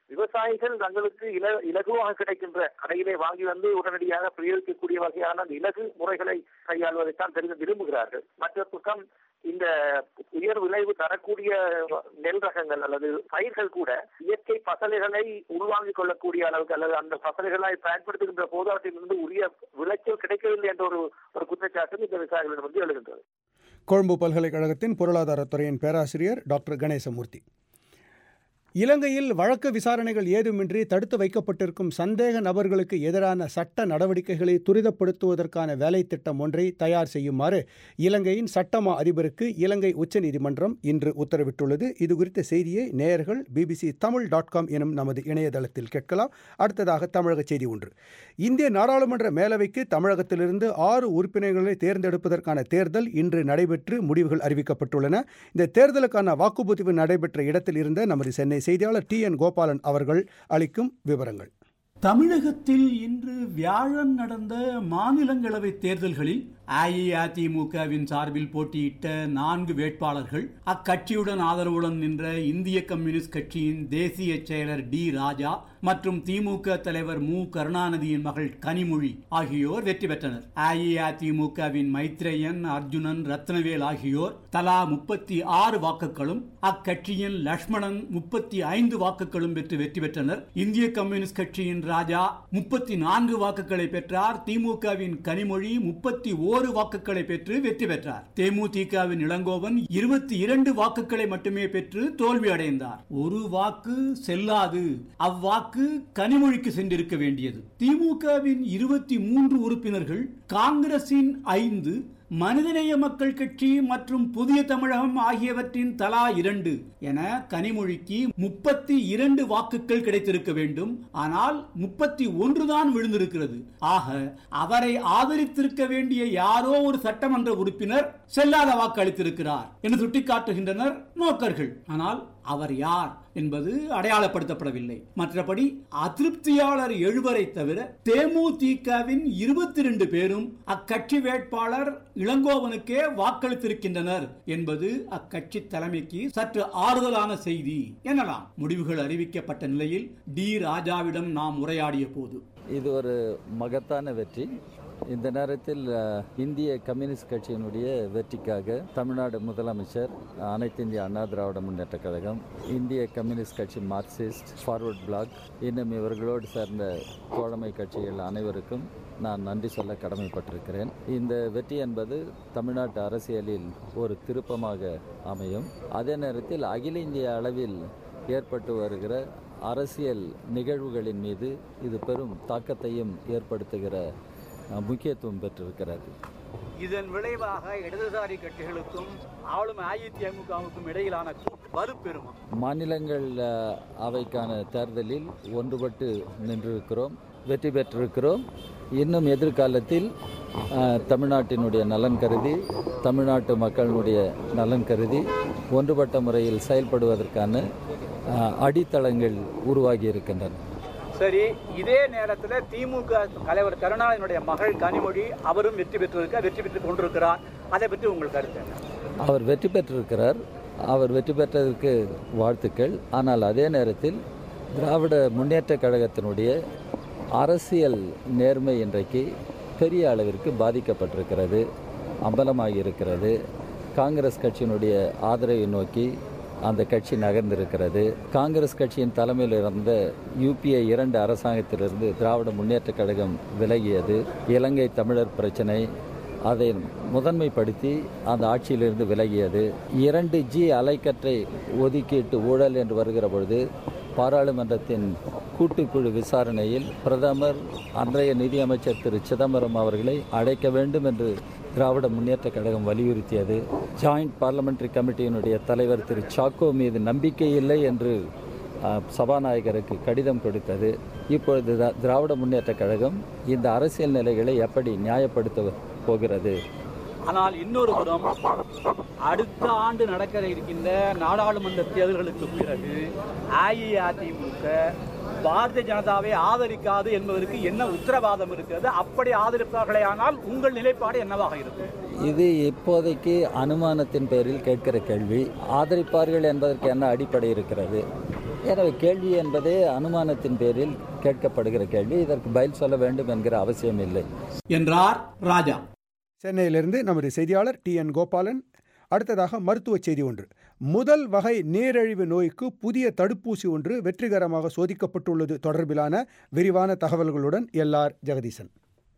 விவசாயிகள் தங்களுக்கு இல இலகுவாக கிடைக்கின்ற கடையிலே வாங்கி வந்து உடனடியாக பிரயோகிக்கக்கூடிய வகையான அந்த இலகு முறைகளை கையாள்வதைத்தான் பெரிதும் விரும்புகிறார்கள் மற்ற பக்கம் இந்த உயர் விளைவு தரக்கூடிய நெல் ரகங்கள் அல்லது பயிர்கள் கூட இயற்கை பசலைகளை உள்வாங்கிக் கொள்ளக்கூடிய அளவுக்கு அல்லது அந்த பசலைகளை பயன்படுத்துகின்ற போது அவற்றிலிருந்து உரிய விளைச்சல் கிடைக்கவில்லை என்ற ஒரு ஒரு குற்றச்சாட்டும் இந்த விவசாயிகளிடம் வந்து எழுகின்றது கொழும்பு பல்கலைக்கழகத்தின் பொருளாதாரத்துறையின் பேராசிரியர் டாக்டர் கணேசமூர்த்தி இலங்கையில் வழக்கு விசாரணைகள் ஏதுமின்றி தடுத்து வைக்கப்பட்டிருக்கும் சந்தேக நபர்களுக்கு எதிரான சட்ட நடவடிக்கைகளை துரிதப்படுத்துவதற்கான வேலை திட்டம் ஒன்றை தயார் செய்யுமாறு இலங்கையின் சட்டமா அதிபருக்கு இலங்கை உச்சநீதிமன்றம் இன்று உத்தரவிட்டுள்ளது இதுகுறித்த செய்தியை நேயர்கள் பிபிசி தமிழ் டாட் காம் எனும் நமது இணையதளத்தில் கேட்கலாம் அடுத்ததாக தமிழக செய்தி ஒன்று இந்திய நாடாளுமன்ற மேலவைக்கு தமிழகத்திலிருந்து ஆறு உறுப்பினர்களை தேர்ந்தெடுப்பதற்கான தேர்தல் இன்று நடைபெற்று முடிவுகள் அறிவிக்கப்பட்டுள்ளன இந்த தேர்தலுக்கான வாக்குப்பதிவு நடைபெற்ற இடத்தில் இருந்த நமது சென்னை செய்தியாளர் டி என் கோபாலன் அவர்கள் அளிக்கும் விவரங்கள் தமிழகத்தில் இன்று வியாழன் நடந்த மாநிலங்களவை தேர்தல்களில் அஇஅதிமுகவின் சார்பில் போட்டியிட்ட நான்கு வேட்பாளர்கள் அக்கட்சியுடன் ஆதரவுடன் நின்ற இந்திய கம்யூனிஸ்ட் கட்சியின் தேசிய செயலர் டி ராஜா மற்றும் திமுக தலைவர் மு கருணாநிதியின் மகள் கனிமொழி ஆகியோர் வெற்றி பெற்றனர் அஇஅதிமுகவின் மைத்ரேயன் அர்ஜுனன் ரத்னவேல் ஆகியோர் தலா முப்பத்தி ஆறு வாக்குகளும் அக்கட்சியின் லட்சுமணன் முப்பத்தி ஐந்து வாக்குகளும் பெற்று வெற்றி பெற்றனர் இந்திய கம்யூனிஸ்ட் கட்சியின் ராஜா முப்பத்தி நான்கு வாக்குகளை பெற்றார் திமுகவின் கனிமொழி முப்பத்தி ஓரு வாக்குகளை பெற்று வெற்றி பெற்றார் தேமுதிகவின் இளங்கோவன் இருபத்தி இரண்டு வாக்குகளை மட்டுமே பெற்று தோல்வி அடைந்தார் ஒரு வாக்கு செல்லாது அவ்வாக்கு கனிமொழிக்கு சென்றிருக்க வேண்டியது திமுகவின் இருபத்தி மூன்று உறுப்பினர்கள் காங்கிரசின் ஐந்து மனிதநேய மக்கள் கட்சி மற்றும் புதிய தமிழகம் ஆகியவற்றின் தலா இரண்டு என கனிமொழிக்கு முப்பத்தி இரண்டு வாக்குகள் கிடைத்திருக்க வேண்டும் ஆனால் முப்பத்தி ஒன்றுதான் விழுந்திருக்கிறது ஆக அவரை ஆதரித்திருக்க வேண்டிய யாரோ ஒரு சட்டமன்ற உறுப்பினர் செல்லாத வாக்கு அளித்திருக்கிறார் என்று சுட்டிக்காட்டுகின்றனர் நோக்கர்கள் ஆனால் அவர் யார் என்பது அடையாளப்படுத்தப்படவில்லை மற்றபடி அதிருப்தியாளர் எழுவரை தவிர தேமுதிகவின் இருபத்தி ரெண்டு பேரும் அக்கட்சி வேட்பாளர் இளங்கோவனுக்கே வாக்களித்திருக்கின்றனர் என்பது அக்கட்சி தலைமைக்கு சற்று ஆறுதலான செய்தி எனலாம் முடிவுகள் அறிவிக்கப்பட்ட நிலையில் டி ராஜாவிடம் நாம் உரையாடிய போது இது ஒரு மகத்தான வெற்றி இந்த நேரத்தில் அஹ், இந்திய கம்யூனிஸ்ட் கட்சியினுடைய வெற்றிக்காக தமிழ்நாடு முதலமைச்சர் அனைத்து இந்திய அண்ணா திராவிட முன்னேற்ற கழகம் இந்திய கம்யூனிஸ்ட் கட்சி மார்க்சிஸ்ட் ஃபார்வர்ட் பிளாக் இன்னும் இவர்களோடு சேர்ந்த தோழமை கட்சிகள் அனைவருக்கும் நான் நன்றி சொல்ல கடமைப்பட்டிருக்கிறேன் இந்த வெற்றி என்பது தமிழ்நாட்டு அரசியலில் ஒரு திருப்பமாக அமையும் அதே நேரத்தில் அகில இந்திய அளவில் ஏற்பட்டு வருகிற அரசியல் நிகழ்வுகளின் மீது இது பெரும் தாக்கத்தையும் ஏற்படுத்துகிற அஹ், முக்கியத்துவம் பெற்றிருக்கிறது இதன் விளைவாக இடதுசாரி கட்சிகளுக்கும் ஆளும் அஇஅதிமுகவுக்கும் இடையிலான வலுப்பெறுமா மாநிலங்கள் அஹ், அவைக்கான தேர்தலில் ஒன்றுபட்டு நின்றிருக்கிறோம் வெற்றி பெற்றிருக்கிறோம் இன்னும் எதிர்காலத்தில் அஹ், தமிழ்நாட்டினுடைய நலன் கருதி தமிழ்நாட்டு மக்களினுடைய நலன் கருதி ஒன்றுபட்ட முறையில் செயல்படுவதற்கான அஹ், அடித்தளங்கள் உருவாகி இருக்கின்றன சரி இதே நேரத்தில் திமுக தலைவர் கருணாநிதியினுடைய மகள் கனிமொழி அவரும் வெற்றி பெற்றிருக்க வெற்றி பெற்று கொண்டிருக்கிறார் அதை பற்றி உங்கள் கருத்து என்ன அவர் வெற்றி பெற்றிருக்கிறார் அவர் வெற்றி பெற்றதற்கு வாழ்த்துக்கள் ஆனால் அதே நேரத்தில் திராவிட முன்னேற்றக் கழகத்தினுடைய அரசியல் நேர்மை இன்றைக்கு பெரிய அளவிற்கு பாதிக்கப்பட்டிருக்கிறது அம்பலமாகி இருக்கிறது காங்கிரஸ் கட்சியினுடைய ஆதரவை நோக்கி அந்த கட்சி நகர்ந்திருக்கிறது காங்கிரஸ் கட்சியின் தலைமையில் இருந்த யூபிஏ இரண்டு அரசாங்கத்திலிருந்து திராவிட முன்னேற்றக் கழகம் விலகியது இலங்கை தமிழர் பிரச்சனை அதை முதன்மைப்படுத்தி அந்த ஆட்சியிலிருந்து விலகியது இரண்டு ஜி அலைக்கற்றை ஒதுக்கீட்டு ஊழல் என்று வருகிற பொழுது பாராளுமன்றத்தின் கூட்டுக்குழு விசாரணையில் பிரதமர் அன்றைய நிதியமைச்சர் திரு சிதம்பரம் அவர்களை அழைக்க வேண்டும் என்று திராவிட முன்னேற்றக் கழகம் வலியுறுத்தியது ஜாயிண்ட் பார்லமெண்டரி கமிட்டியினுடைய தலைவர் திரு சாக்கோ மீது நம்பிக்கை இல்லை என்று அஹ், சபாநாயகருக்கு கடிதம் கொடுத்தது இப்பொழுது த- திராவிட முன்னேற்றக் கழகம் இந்த அரசியல் நிலைகளை எப்படி நியாயப்படுத்த போகிறது ஆனால் இன்னொரு புறம் அடுத்த ஆண்டு நடக்க இருக்கின்ற நாடாளுமன்ற தேர்தல்களுக்கு பிறகு அஇஅதிமுக பாரதிய ஜனதாவை ஆதரிக்காது என்பதற்கு என்ன உத்தரவாதம் இருக்கிறது அப்படி ஆதரிப்பார்களே ஆனால் உங்கள் நிலைப்பாடு என்னவாக இருக்கும் இது இப்போதைக்கு அனுமானத்தின் பேரில் கேட்கிற கேள்வி ஆதரிப்பார்கள் என்பதற்கு என்ன அடிப்படை இருக்கிறது எனவே கேள்வி என்பதே அனுமானத்தின் பேரில் கேட்கப்படுகிற கேள்வி இதற்கு பதில் சொல்ல வேண்டும் என்கிற அவசியம் இல்லை என்றார் ராஜா சென்னையிலிருந்து நமது செய்தியாளர் டி என் கோபாலன் அடுத்ததாக மருத்துவ செய்தி ஒன்று முதல் வகை நீரிழிவு நோய்க்கு புதிய தடுப்பூசி ஒன்று வெற்றிகரமாக சோதிக்கப்பட்டுள்ளது தொடர்பிலான விரிவான தகவல்களுடன் LR Jagadeesan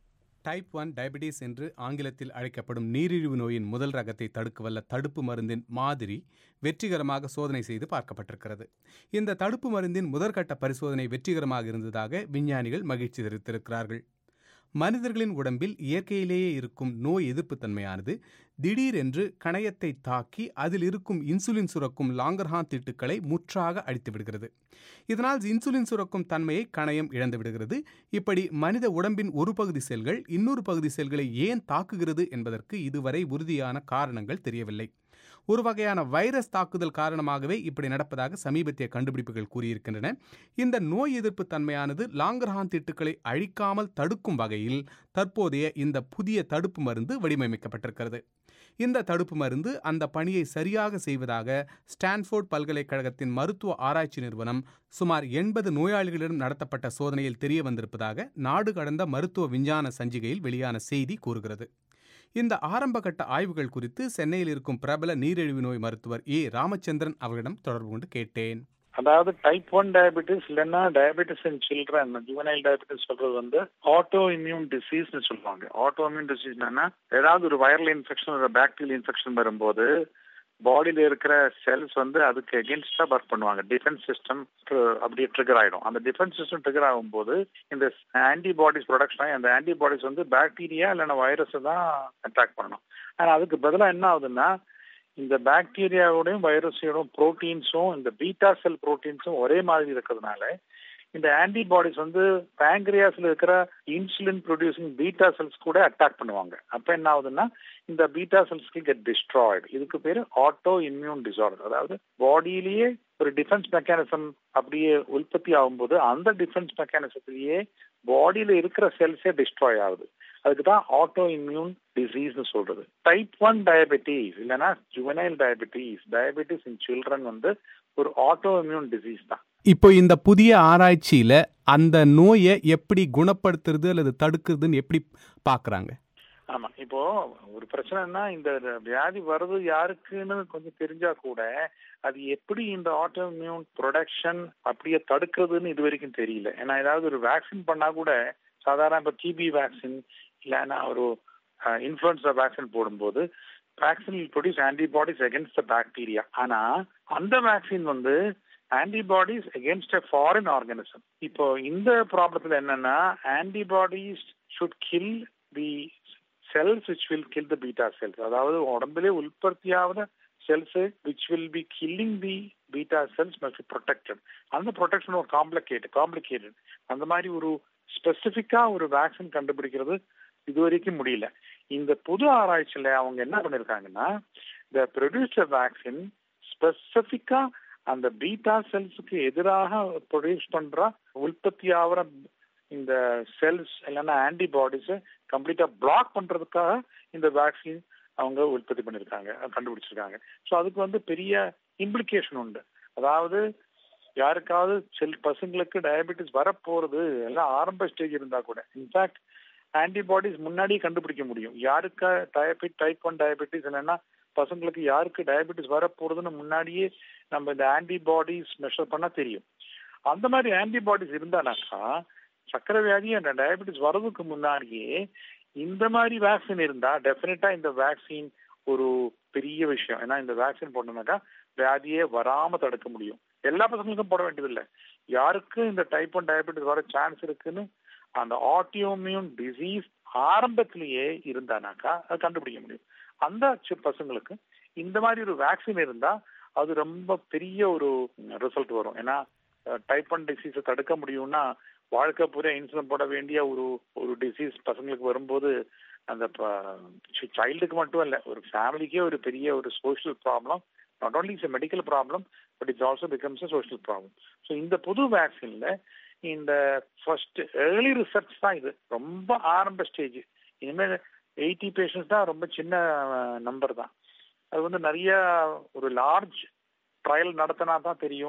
type one diabetes என்று ஆங்கிலத்தில் அழைக்கப்படும் நீரிழிவு நோயின் முதல் ரகத்தை தடுக்கவல்ல தடுப்பு மருந்தின் மாதிரி வெற்றிகரமாக சோதனை செய்து பார்க்கப்பட்டிருக்கிறது இந்த தடுப்பு மருந்தின் முதற்கட்ட பரிசோதனை வெற்றிகரமாக இருந்ததாக விஞ்ஞானிகள் மகிழ்ச்சி தெரிவித்திருக்கிறார்கள் மனிதர்களின் உடம்பில் இயற்கையிலேயே இருக்கும் நோய் எதிர்ப்புத்தன்மையானது திடீரென்று கணையத்தை தாக்கி அதில் இருக்கும் இன்சுலின் சுரக்கும் லாங்கர்ஹான் திட்டுக்களை முற்றாக அழித்து விடுகிறது இதனால் இன்சுலின் சுரக்கும் தன்மையை கணையம் இழந்து விடுகிறது இப்படி மனித உடம்பின் ஒரு பகுதி செல்கள் இன்னொரு பகுதி செல்களை ஏன் தாக்குகிறது என்பதற்கு இதுவரை உறுதியான காரணங்கள் தெரியவில்லை ஒரு வகையான வைரஸ் தாக்குதல் காரணமாகவே இப்படி நடப்பதாக சமீபத்திய கண்டுபிடிப்புகள் கூறியிருக்கின்றன இந்த நோய் எதிர்ப்பு தன்மையானது லாங்கர்ஹான் திட்டுக்களை அழிக்காமல் தடுக்கும் வகையில் தற்போதைய இந்த புதிய தடுப்பு மருந்து வடிவமைக்கப்பட்டிருக்கிறது இந்த தடுப்பு மருந்து அந்த பணியை சரியாக செய்வதாக ஸ்டான்ஃபோர்ட் பல்கலைக்கழகத்தின் மருத்துவ ஆராய்ச்சி நிறுவனம் சுமார் எண்பது நோயாளிகளிடம் நடத்தப்பட்ட சோதனையில் தெரிய வந்திருப்பதாக நாடு கடந்த மருத்துவ விஞ்ஞான சஞ்சிகையில் வெளியான செய்தி கூறுகிறது இந்த ஆரம்பகட்ட ஆய்வுகள் குறித்து சென்னையில் இருக்கும் பிரபல நீரிழிவு நோய் மருத்துவர் ஏ ராமச்சந்திரன் அவர்களிடம் தொடர்பு கொண்டு கேட்டேன் அதாவது டைப் ஒன் டயபெட்டிஸ் இல்லைன்னா diabetes in children juvenile diabetes சொல்றது வந்து ஆட்டோ இம்யூன் டிசீஸ்னு சொல்லுவாங்க ஆட்டோ இம்யூன் டிசீஸ் என்னன்னா ஏதாவது ஒரு வைரல் இன்ஃபெக்ஷன் ஒரு பாக்டீரியல் இன்ஃபெக்ஷன் வரும்போது பாடியில இருக்கிற செல்ஸ் வந்து அதுக்கு எகென்ஸ்டா ஒர்க் பண்ணுவாங்க டிஃபென்ஸ் சிஸ்டம் அப்படியே ட்ரிகர் ஆயிடும் அந்த டிஃபென்ஸ் சிஸ்டம் ட்ரிகர் ஆகும்போது இந்த ஆன்டிபாடிஸ் ப்ரொடக்ஷன் ஆகி அந்த ஆன்டிபாடிஸ் வந்து பாக்டீரியா இல்லைன்னா வைரஸ் தான் அட்டாக் பண்ணணும் ஆனா அதுக்கு பதிலாக என்ன ஆகுதுன்னா இந்த பாக்டீரியாவோடையும் வைரஸோடையும் புரோட்டீன்ஸும் இந்த பீட்டா செல் புரோட்டீன்ஸும் ஒரே மாதிரி இருக்கிறதுனால இந்த ஆன்டிபாடிஸ் வந்து பேங்க்ரியாஸ்ல இருக்கிற இன்சுலின் ப்ரொடியூசிங் பீட்டா செல்ஸ் கூட அட்டாக் பண்ணுவாங்க அப்ப என்ன ஆகுதுன்னா இந்த பீட்டா செல்ஸ்க்கு கெட் டிஸ்ட்ராய்டு இதுக்கு பேரு ஆட்டோ இம்யூன் டிசார்டர் அதாவது பாடியிலேயே ஒரு டிஃபென்ஸ் மெக்கானிசம் அப்படியே உற்பத்தி ஆகும்போது அந்த டிஃபென்ஸ் மெக்கானிசத்திலேயே பாடியில இருக்கிற செல்ஸே டிஸ்ட்ராய் ஆகுது அதுக்கு தான் ஆட்டோ இம்யூன் டிசீஸ்னு சொல்றது டைப் ஒன் டயபெட்டிஸ் இல்லைன்னா juvenile diabetes diabetes in children வந்து ஒரு ஆட்டோ இம்யூன் டிசீஸ் தான் இப்போ இந்த புதிய ஆராய்ச்சியில அந்த நோயை எப்படி குணப்படுத்துறது அல்லது தடுக்கிறதுன்னு எப்படி பாக்குறாங்க ஆமா இப்போ ஒரு பிரச்சனைனா இந்த வியாதி வருது யாருக்குன்னு கொஞ்சம் தெரிஞ்சா கூட அது எப்படி இந்த ஆட்டோ இம்யூன் ப்ரொடக்ஷன் அப்படியே தடுக்கிறதுன்னு இது வரைக்கும் தெரியல ஏன்னா ஏதாவது ஒரு வேக்சின் பண்ணா கூட சாதாரண இப்போ டிபி வேக்சின் இல்லைன்னா ஒரு இன்ஃபுளுன்சா வேக்சின் போடும்போது vaccine produce antibodies against the bacteria ஆனா அந்த வேக்சின் வந்து antibodies against a foreign organism இப்போ இந்த ப்ராப்ளத்துல என்னன்னா antibodies should kill the cells which will kill the beta cells அதாவது உடம்புலே உற்பத்தியாவது cells which will be killing the beta cells must protected அந்த ப்ரொடெக்ஷன் ஒரு காம்ப்ளிகேட் காம்ப்ளிகேட்டட் அந்த மாதிரி ஒரு ஸ்பெசிஃபிக்கா ஒரு வேக்சின் கண்டுபிடிக்கிறது இது வரைக்கும் முடியல இந்த புது ஆராய்ச்சியில அவங்க என்ன பண்ணிருக்காங்கன்னா இந்த ப்ரொடியூஸ் வேக்சின் ஸ்பெசிஃபிக்கா அந்த பீட்டா செல்ஸுக்கு எதிராக ப்ரொடியூஸ் பண்ற உற்பத்தி ஆகிற இந்த செல்ஸ் இல்லைன்னா ஆன்டிபாடிஸை கம்ப்ளீட்டா பிளாக் பண்றதுக்காக இந்த வேக்சின் அவங்க உற்பத்தி பண்ணிருக்காங்க கண்டுபிடிச்சிருக்காங்க ஸோ அதுக்கு வந்து பெரிய இம்ப்ளிகேஷன் உண்டு அதாவது யாருக்காவது செல் பசங்களுக்கு டயபெட்டிஸ் வரப்போறது எல்லாம் ஆரம்ப ஸ்டேஜ் இருந்தா கூட இன்ஃபேக்ட் ஆன்டிபாடிஸ் முன்னாடியே கண்டுபிடிக்க முடியும் யாருக்கு டயபெட் டைப் ஒன் டயபெட்டிஸ் இல்லைன்னா பசங்களுக்கு யாருக்கு டயபெட்டிஸ் வரப்போறதுன்னு முன்னாடியே நம்ம இந்த ஆன்டிபாடிஸ் மெஷர் பண்ணா தெரியும் அந்த மாதிரி ஆன்டிபாடிஸ் இருந்தானாக்கா சக்கரை வியாதி அந்த டயபெட்டிஸ் வர்றதுக்கு முன்னாடியே இந்த மாதிரி வேக்சின் இருந்தா டெஃபினட்டா இந்த வேக்சின் ஒரு பெரிய விஷயம் ஏன்னா இந்த வேக்சின் போட்டோம்னாக்கா வியாதியே வராம தடுக்க முடியும் எல்லா பசங்களுக்கும் போட வேண்டியதில்லை யாருக்கு இந்த டைப் ஒன் டயபெட்டிஸ் வர சான்ஸ் இருக்குன்னு அந்த ஆட்டியோமியூன் டிசீஸ் ஆரம்பத்திலேயே இருந்தானாக்கா அது கண்டுபிடிக்க முடியும் அந்த பசங்களுக்கு இந்த மாதிரி ஒரு வேக்சின் இருந்தா அது ரொம்ப பெரிய ஒரு ரிசல்ட் வரும் ஏன்னா டைப் ஒன் டிசீஸை தடுக்க முடியும்னா வாழ்க்கை பூரா இன்சுலின் போட வேண்டிய ஒரு ஒரு டிசீஸ் பசங்களுக்கு வரும்போது அந்த சைல்டுக்கு மட்டும் இல்லை ஒரு ஃபேமிலிக்கே ஒரு பெரிய ஒரு social problem not only it's medical problem but it's also becomes a social problem so இந்த புது வேக்சின்ல இந்த ஃபர்ஸ்ட் ஏர்லி ரிசர்ச் தான் இது ரொம்ப ஆரம்ப ஸ்டேஜ் இனிமேல் எயிட்டி பேஷண்ட்ஸ் தான் ரொம்ப சின்ன நம்பர் தான் அது வந்து நிறைய ஒரு லார்ஜ் ட்ரையல் நடத்தினா தான் தெரியும்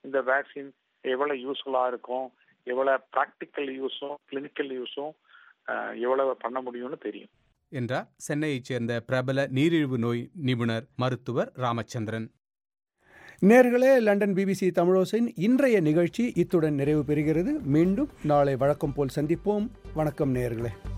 இந்த வேக்சின் எவ்வளவு யூஸ்ஃபுல்லா இருக்கும் எவ்வளவு ப்ராக்டிக்கல் யூஸும் கிளினிக்கல் யூஸும் எவ்வளவு பண்ண முடியும்னு தெரியும் என்றார் சென்னையைச் சேர்ந்த பிரபல நீரிழிவு நோய் நிபுணர் மருத்துவர் ராமச்சந்திரன் நேர்களே லண்டன் பிபிசி தமிழோசின் இன்றைய நிகழ்ச்சி இத்துடன் நிறைவு பெறுகிறது மீண்டும் நாளை வழக்கம் போல் சந்திப்போம் வணக்கம் நேர்களே